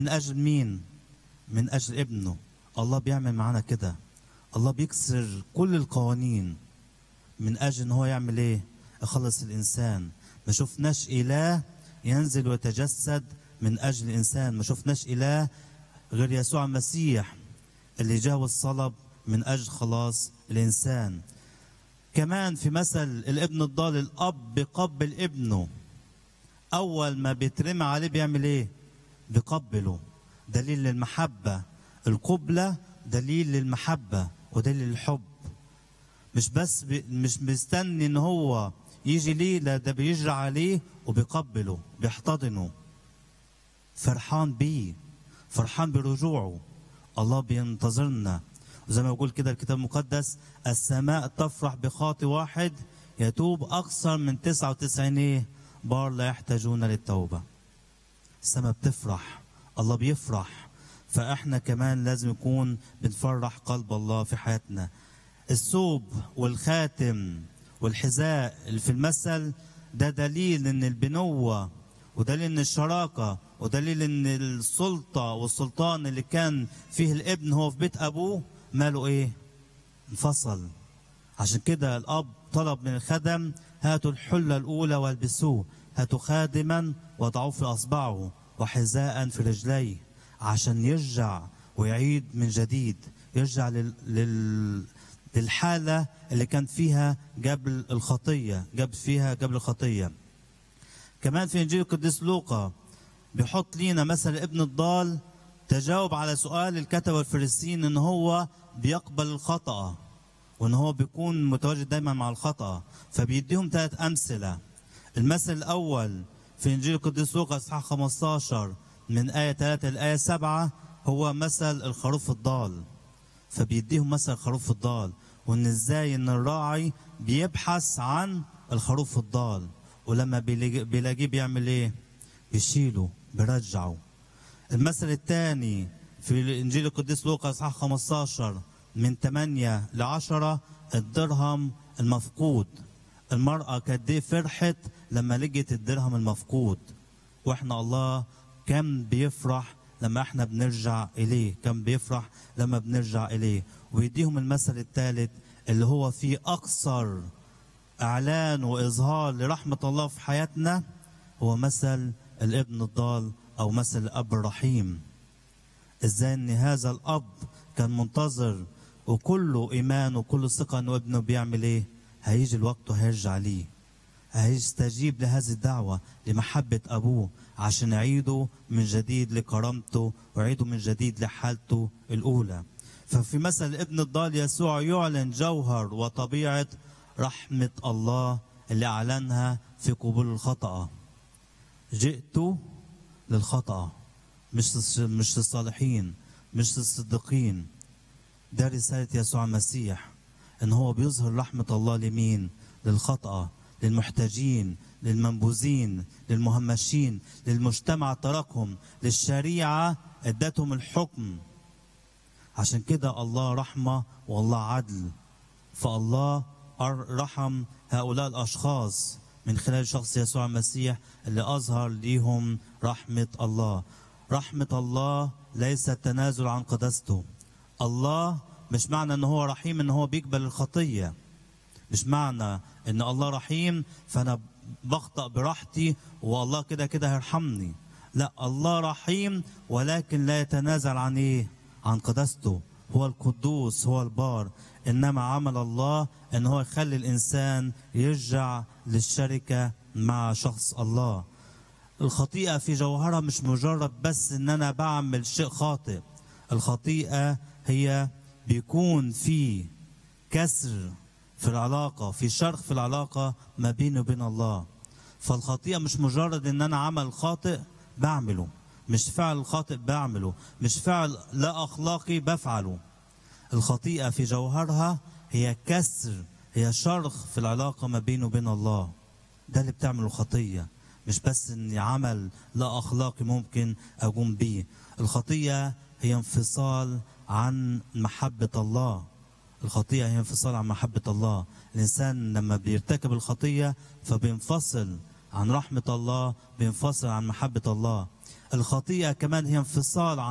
من أجل مين؟ من أجل ابنه الله بيعمل معانا كده الله بيكسر كل القوانين من أجل إن هو يعمل إيه؟ يخلص الإنسان ما شفناش إله ينزل ويتجسد من أجل الإنسان ما شفناش إله غير يسوع المسيح اللي جاء والصلب من أجل خلاص الإنسان كمان في مثل الابن الضال الأب بيقبل ابنه أول ما بيترمي عليه بيعمل إيه؟ بيقبله دليل للمحبة القبلة دليل للمحبة ودليل للحب مش بس بي مش مستني ان هو يجي ليه لا ده بيجري عليه وبيقبله بيحتضنه فرحان بيه فرحان برجوعه الله بينتظرنا وزي ما بيقول كده الكتاب المقدس السماء تفرح بخاطي واحد يتوب أكثر من 99 إيه؟ بار لا يحتاجون للتوبة السماء بتفرح الله بيفرح فاحنا كمان لازم يكون بنفرح قلب الله في حياتنا الثوب والخاتم والحذاء اللي في المثل ده دليل ان البنوة ودليل ان الشراكة ودليل ان السلطة والسلطان اللي كان فيه الابن هو في بيت ابوه ماله ايه انفصل عشان كده الاب طلب من الخدم هاتوا الحلة الاولى والبسوه هاتوا خادما وضعوه في اصبعه وحذاء في رجليه عشان يرجع ويعيد من جديد يرجع لل... لل... للحالة اللي كان فيها قبل الخطية قبل فيها قبل الخطية كمان في إنجيل القديس لوقا بيحط لينا مثل ابن الضال تجاوب على سؤال الكتبة والفريسيين إن هو بيقبل الخطأ وإن هو بيكون متواجد دايما مع الخطأ فبيديهم ثلاث أمثلة المثل الأول في إنجيل القديس لوقا إصحاح 15 من آية 3 لآية 7 هو مثل الخروف الضال فبيديهم مثل الخروف الضال وإن إزاي إن الراعي بيبحث عن الخروف الضال ولما بيلاقي- بيلاقيه بيعمل إيه؟ بيشيله بيرجعه المثل الثاني في إنجيل القديس لوقا إصحاح 15 من 8 ل 10 الدرهم المفقود المرأة قد إيه فرحت لما لقيت الدرهم المفقود واحنا الله كم بيفرح لما احنا بنرجع اليه كم بيفرح لما بنرجع اليه ويديهم المثل الثالث اللي هو فيه اكثر اعلان واظهار لرحمه الله في حياتنا هو مثل الابن الضال او مثل الاب الرحيم ازاي ان هذا الاب كان منتظر وكله ايمان وكله ثقه انه ابنه بيعمل ايه هيجي الوقت وهيرجع ليه هيستجيب لهذه الدعوة لمحبة أبوه عشان يعيده من جديد لكرامته ويعيده من جديد لحالته الأولى ففي مثل ابن الضال يسوع يعلن جوهر وطبيعة رحمة الله اللي أعلنها في قبول الخطأ جئت للخطأ مش للص- مش للصالحين مش للصديقين ده رسالة يسوع المسيح ان هو بيظهر رحمة الله لمين للخطأ للمحتاجين للمنبوذين للمهمشين للمجتمع تركهم للشريعة ادتهم الحكم عشان كده الله رحمة والله عدل فالله أر- رحم هؤلاء الأشخاص من خلال شخص يسوع المسيح اللي أظهر ليهم رحمة الله رحمة الله ليس التنازل عن قداسته الله مش معنى ان هو رحيم ان هو بيقبل الخطية مش معنى ان الله رحيم فانا بخطأ براحتي والله كده كده هيرحمني لا الله رحيم ولكن لا يتنازل عن ايه عن قداسته هو القدوس هو البار انما عمل الله ان هو يخلي الانسان يرجع للشركة مع شخص الله الخطيئة في جوهرها مش مجرد بس ان انا بعمل شيء خاطئ الخطيئة هي بيكون في كسر في العلاقة في شرخ في العلاقة ما بيني وبين الله فالخطيئة مش مجرد ان انا عمل خاطئ بعمله مش فعل خاطئ بعمله مش فعل لا اخلاقي بفعله الخطيئة في جوهرها هي كسر هي شرخ في العلاقة ما بينه وبين الله ده اللي بتعمله الخطية مش بس اني عمل لا اخلاقي ممكن اقوم بيه الخطية هي انفصال عن محبة الله الخطيئة هي انفصال عن محبة الله الإنسان لما بيرتكب الخطية فبينفصل عن رحمة الله بينفصل عن محبة الله الخطيئة كمان هي انفصال